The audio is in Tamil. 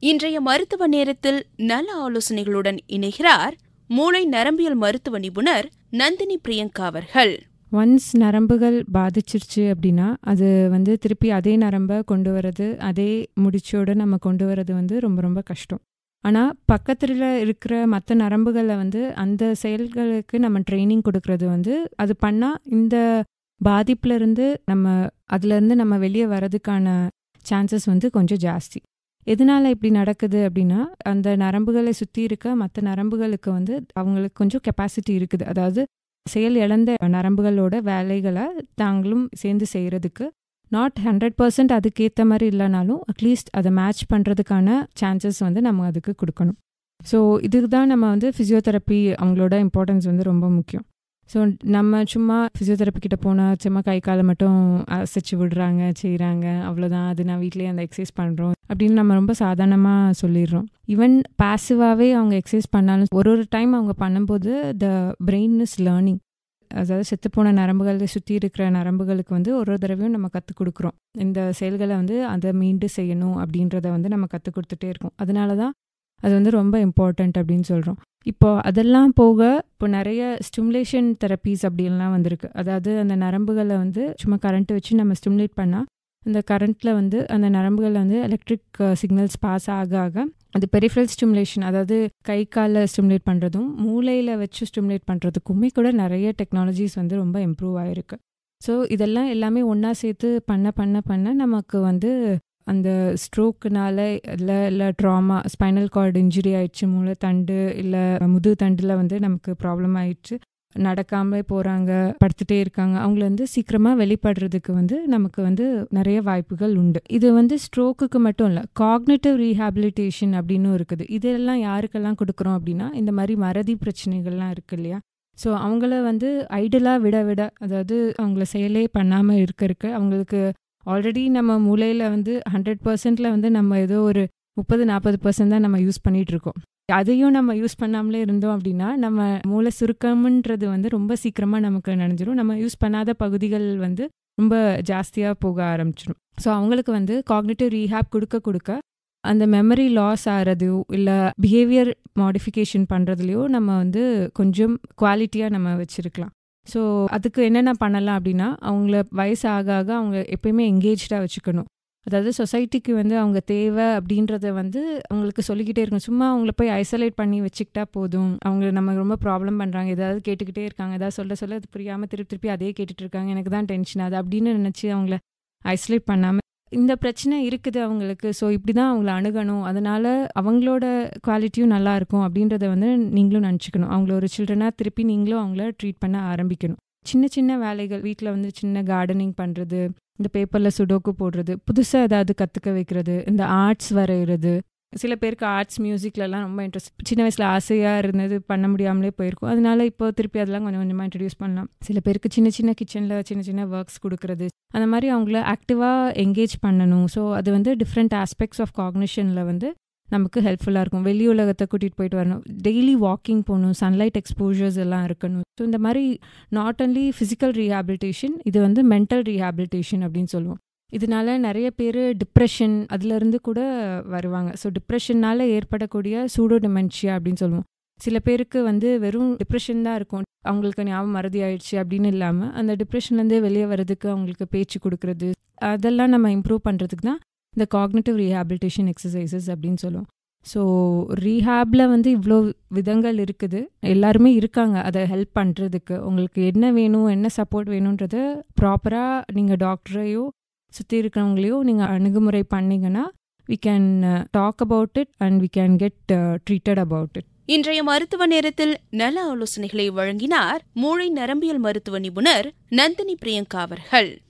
இன்றைய மருத்துவ நேரத்தில் நல ஆலோசனைகளுடன் இணைகிறார் மூளை நரம்பியல் மருத்துவ நிபுணர் நந்தினி பிரியங்கா அவர்கள் ஒன்ஸ் நரம்புகள் பாதிச்சிருச்சு அப்படின்னா அது வந்து திருப்பி அதே நரம்பை கொண்டு வர்றது அதே முடிச்சோட நம்ம கொண்டு வர்றது வந்து ரொம்ப ரொம்ப கஷ்டம் ஆனால் பக்கத்தில் இருக்கிற மற்ற நரம்புகளை வந்து அந்த செயல்களுக்கு நம்ம ட்ரைனிங் கொடுக்கறது வந்து அது பண்ணால் இந்த பாதிப்புல இருந்து நம்ம அதுலேருந்து நம்ம வெளியே வர்றதுக்கான சான்சஸ் வந்து கொஞ்சம் ஜாஸ்தி எதனால இப்படி நடக்குது அப்படின்னா அந்த நரம்புகளை சுற்றி இருக்க மற்ற நரம்புகளுக்கு வந்து அவங்களுக்கு கொஞ்சம் கெப்பாசிட்டி இருக்குது அதாவது செயல் இழந்த நரம்புகளோட வேலைகளை தாங்களும் சேர்ந்து செய்கிறதுக்கு நாட் ஹண்ட்ரட் பர்சன்ட் அதுக்கேற்ற மாதிரி இல்லைனாலும் அட்லீஸ்ட் அதை மேட்ச் பண்ணுறதுக்கான சான்சஸ் வந்து நம்ம அதுக்கு கொடுக்கணும் ஸோ இதுக்கு தான் நம்ம வந்து ஃபிசியோதெரப்பி அவங்களோட இம்பார்ட்டன்ஸ் வந்து ரொம்ப முக்கியம் ஸோ நம்ம சும்மா ஃபிசியோதெரப்பி கிட்ட போனால் சும்மா கை காலை மட்டும் அசைச்சு விடுறாங்க செய்கிறாங்க அவ்வளோதான் அது நான் வீட்லேயே அந்த எக்ஸசைஸ் பண்ணுறோம் அப்படின்னு நம்ம ரொம்ப சாதாரணமாக சொல்லிடுறோம் ஈவன் பாசிவாகவே அவங்க எக்ஸசைஸ் பண்ணாலும் ஒரு ஒரு டைம் அவங்க பண்ணும்போது த பிரெயின் இஸ் லேர்னிங் அதாவது செத்துப்போன நரம்புகளை சுற்றி இருக்கிற நரம்புகளுக்கு வந்து ஒரு ஒரு தடவையும் நம்ம கற்றுக் கொடுக்குறோம் இந்த செயல்களை வந்து அதை மீண்டு செய்யணும் அப்படின்றத வந்து நம்ம கற்றுக் கொடுத்துட்டே இருக்கோம் அதனால தான் அது வந்து ரொம்ப இம்பார்ட்டண்ட் அப்படின்னு சொல்கிறோம் இப்போ அதெல்லாம் போக இப்போ நிறைய ஸ்டிமுலேஷன் தெரப்பீஸ் அப்படின்லாம் வந்திருக்கு அதாவது அந்த நரம்புகளை வந்து சும்மா கரண்ட் வச்சு நம்ம ஸ்டிமுலேட் பண்ணால் அந்த கரண்ட்டில் வந்து அந்த நரம்புகளில் வந்து எலக்ட்ரிக் சிக்னல்ஸ் பாஸ் ஆக ஆக அது பெரிஃபரல் ஸ்டிமுலேஷன் அதாவது கை காலில் ஸ்டிமுலேட் பண்ணுறதும் மூளையில் வச்சு ஸ்டிமுலேட் பண்ணுறதுக்குமே கூட நிறைய டெக்னாலஜிஸ் வந்து ரொம்ப இம்ப்ரூவ் ஆகிருக்கு ஸோ இதெல்லாம் எல்லாமே ஒன்றா சேர்த்து பண்ண பண்ண பண்ண நமக்கு வந்து அந்த ஸ்ட்ரோக்குனால இல்லை இல்லை ட்ராமா ஸ்பைனல் கார்டு இன்ஜுரி ஆயிடுச்சு மூளை தண்டு இல்லை முது தண்டில் வந்து நமக்கு ப்ராப்ளம் ஆயிடுச்சு நடக்காமலே போகிறாங்க படுத்துட்டே இருக்காங்க அவங்கள வந்து சீக்கிரமாக வெளிப்படுறதுக்கு வந்து நமக்கு வந்து நிறைய வாய்ப்புகள் உண்டு இது வந்து ஸ்ட்ரோக்குக்கு மட்டும் இல்லை காக்னேட்டிவ் ரீஹாபிலிட்டேஷன் அப்படின்னு இருக்குது இதெல்லாம் யாருக்கெல்லாம் கொடுக்குறோம் அப்படின்னா இந்த மாதிரி மறதி பிரச்சனைகள்லாம் இருக்கு இல்லையா ஸோ அவங்கள வந்து ஐடலாக விட விட அதாவது அவங்கள செயலே பண்ணாமல் இருக்க இருக்க அவங்களுக்கு ஆல்ரெடி நம்ம மூளையில் வந்து ஹண்ட்ரட் பர்சன்டில் வந்து நம்ம ஏதோ ஒரு முப்பது நாற்பது பர்சன்ட் தான் நம்ம யூஸ் பண்ணிகிட்டு இருக்கோம் அதையும் நம்ம யூஸ் பண்ணாமலே இருந்தோம் அப்படின்னா நம்ம மூளை சுருக்கம்ன்றது வந்து ரொம்ப சீக்கிரமாக நமக்கு நினைஞ்சிரும் நம்ம யூஸ் பண்ணாத பகுதிகள் வந்து ரொம்ப ஜாஸ்தியாக போக ஆரம்பிச்சிடும் ஸோ அவங்களுக்கு வந்து காக்னேட்டிவ் ரீஹேப் கொடுக்க கொடுக்க அந்த மெமரி லாஸ் ஆகிறதையோ இல்லை பிஹேவியர் மாடிஃபிகேஷன் பண்ணுறதுலையோ நம்ம வந்து கொஞ்சம் குவாலிட்டியாக நம்ம வச்சுருக்கலாம் ஸோ அதுக்கு என்னென்ன பண்ணலாம் அப்படின்னா அவங்கள வயசு ஆக ஆக அவங்க எப்பயுமே எங்கேஜாக வச்சுக்கணும் அதாவது சொசைட்டிக்கு வந்து அவங்க தேவை அப்படின்றத வந்து அவங்களுக்கு சொல்லிக்கிட்டே இருக்கணும் சும்மா அவங்கள போய் ஐசோலேட் பண்ணி வச்சுக்கிட்டா போதும் அவங்க நம்ம ரொம்ப ப்ராப்ளம் பண்ணுறாங்க ஏதாவது கேட்டுக்கிட்டே இருக்காங்க ஏதாவது சொல்ல சொல்ல அது புரியாமல் திருப்பி திருப்பி அதே கேட்டுட்டு இருக்காங்க எனக்கு தான் டென்ஷன் ஆகுது அப்படின்னு நினச்சி அவங்கள ஐசோலேட் பண்ணாமல் இந்த பிரச்சனை இருக்குது அவங்களுக்கு ஸோ இப்படி தான் அவங்கள அணுகணும் அதனால் அவங்களோட குவாலிட்டியும் நல்லா இருக்கும் அப்படின்றத வந்து நீங்களும் நினச்சிக்கணும் அவங்கள ஒரு சில்ட்ரனாக திருப்பி நீங்களும் அவங்கள ட்ரீட் பண்ண ஆரம்பிக்கணும் சின்ன சின்ன வேலைகள் வீட்டில் வந்து சின்ன கார்டனிங் பண்ணுறது இந்த பேப்பரில் சுடோக்கு போடுறது புதுசாக ஏதாவது கற்றுக்க வைக்கிறது இந்த ஆர்ட்ஸ் வரைகிறது சில பேருக்கு ஆர்ட்ஸ் மியூசிக்லலாம் ரொம்ப இன்ட்ரெஸ்ட் சின்ன வயசில் ஆசையாக இருந்தது பண்ண முடியாமலே போயிருக்கும் அதனால இப்போ திருப்பி அதெல்லாம் கொஞ்சம் கொஞ்சமாக இன்ட்ரடியூஸ் பண்ணலாம் சில பேருக்கு சின்ன சின்ன கிச்சனில் சின்ன சின்ன ஒர்க்ஸ் கொடுக்குறது அந்த மாதிரி அவங்கள ஆக்டிவாக என்கேஜ் பண்ணணும் ஸோ அது வந்து டிஃப்ரெண்ட் ஆஸ்பெக்ட்ஸ் ஆஃப் காக்னிஷனில் வந்து நமக்கு ஹெல்ப்ஃபுல்லாக இருக்கும் வெளி உலகத்தை கூட்டிகிட்டு போயிட்டு வரணும் டெய்லி வாக்கிங் போகணும் சன்லைட் எக்ஸ்போஜர்ஸ் எல்லாம் இருக்கணும் ஸோ இந்த மாதிரி நாட் ஒன்லி ஃபிசிக்கல் ரீஹாபிலிட்டேஷன் இது வந்து மென்டல் ரீஹாபிலிட்டேஷன் அப்படின்னு சொல்லுவோம் இதனால நிறைய பேர் டிப்ரெஷன் அதுலேருந்து கூட வருவாங்க ஸோ டிப்ரெஷனால் ஏற்படக்கூடிய சூடோ டிமென்ஷியா அப்படின்னு சொல்லுவோம் சில பேருக்கு வந்து வெறும் டிப்ரெஷன் தான் இருக்கும் அவங்களுக்கு ஞாபகம் மறதி ஆயிடுச்சு அப்படின்னு இல்லாமல் அந்த டிப்ரெஷன்லேருந்து வெளியே வர்றதுக்கு அவங்களுக்கு பேச்சு கொடுக்கறது அதெல்லாம் நம்ம இம்ப்ரூவ் பண்ணுறதுக்கு தான் இந்த காக்னேட்டிவ் ரீஹாபிலிட்டேஷன் எக்ஸசைசஸ் அப்படின்னு சொல்லுவோம் ஸோ ரீஹேப்பில் வந்து இவ்வளோ விதங்கள் இருக்குது எல்லாருமே இருக்காங்க அதை ஹெல்ப் பண்ணுறதுக்கு உங்களுக்கு என்ன வேணும் என்ன சப்போர்ட் வேணுன்றத ப்ராப்பராக நீங்கள் டாக்டரையோ சுற்றி இருக்கிறவங்களையோ நீங்கள் அணுகுமுறை பண்ணிங்கன்னா we can talk about it and we can get treated about it இன்றைய மருத்துவ நேரத்தில் நல ஆலோசனைகளை வழங்கினார் மூளை நரம்பியல் மருத்துவ நிபுணர் நந்தினி பிரியங்கா அவர்கள்